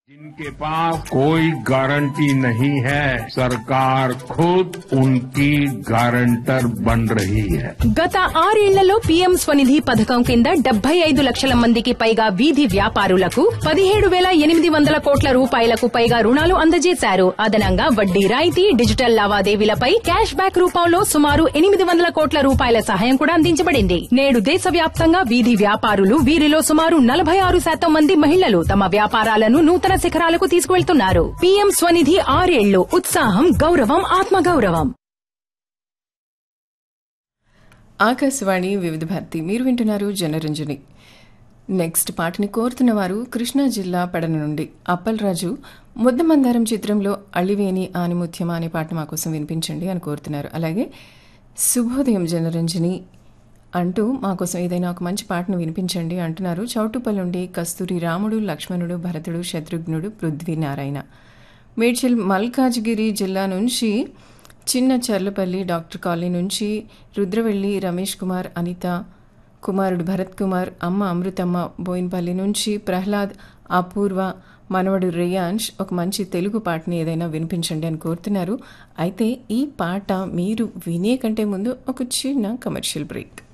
जिनके पास कोई गारंटी नहीं है सरकार खुद उनकी गारंटर बन रही है గత ఆరేళ్లలో పీఎం స్వనిధి పథకం కింద డెబ్బై ఐదు లక్షల మందికి పైగా వీధి వ్యాపారులకు పదిహేడు వేల ఎనిమిది వందల కోట్ల రూపాయలకు పైగా రుణాలు అందజేశారు అదనంగా వడ్డీ రాయితీ డిజిటల్ లావాదేవీలపై క్యాష్ బ్యాక్ రూపంలో సుమారు ఎనిమిది వందల కోట్ల రూపాయల సహాయం కూడా అందించబడింది నేడు దేశవ్యాప్తంగా వీధి వ్యాపారులు వీరిలో సుమారు నలభై ఆరు శాతం మంది మహిళలు తమ వ్యాపారాలను నూతన శిఖరాలకు తీసుకువెళ్తున్నారు పీఎం స్వనిధి ఆరేళ్లు ఉత్సాహం గౌరవం ఆత్మగౌరవం ఆకాశవాణి వివిధ భారతి మీరు వింటున్నారు జనరంజని నెక్స్ట్ పాటని కోరుతున్న వారు కృష్ణా జిల్లా పెడన నుండి అప్పలరాజు ముద్దమందారం చిత్రంలో అళివేని ఆనిముత్యమా అనే పాట మా కోసం వినిపించండి అని కోరుతున్నారు అలాగే శుభోదయం జనరంజని అంటూ మా కోసం ఏదైనా ఒక మంచి పాటను వినిపించండి అంటున్నారు చౌటుపల్లి నుండి కస్తూరి రాముడు లక్ష్మణుడు భరతుడు శత్రుఘ్నుడు పృథ్వీ నారాయణ మేడ్చల్ మల్కాజ్గిరి జిల్లా నుంచి చిన్న చర్లపల్లి డాక్టర్ కాలనీ నుంచి రుద్రవెల్లి రమేష్ కుమార్ అనిత కుమారుడు భరత్ కుమార్ అమ్మ అమృతమ్మ బోయిన్పల్లి నుంచి ప్రహ్లాద్ అపూర్వ మనవడు రేయాన్ష్ ఒక మంచి తెలుగు పాటని ఏదైనా వినిపించండి అని కోరుతున్నారు అయితే ఈ పాట మీరు వినే కంటే ముందు ఒక చిన్న కమర్షియల్ బ్రేక్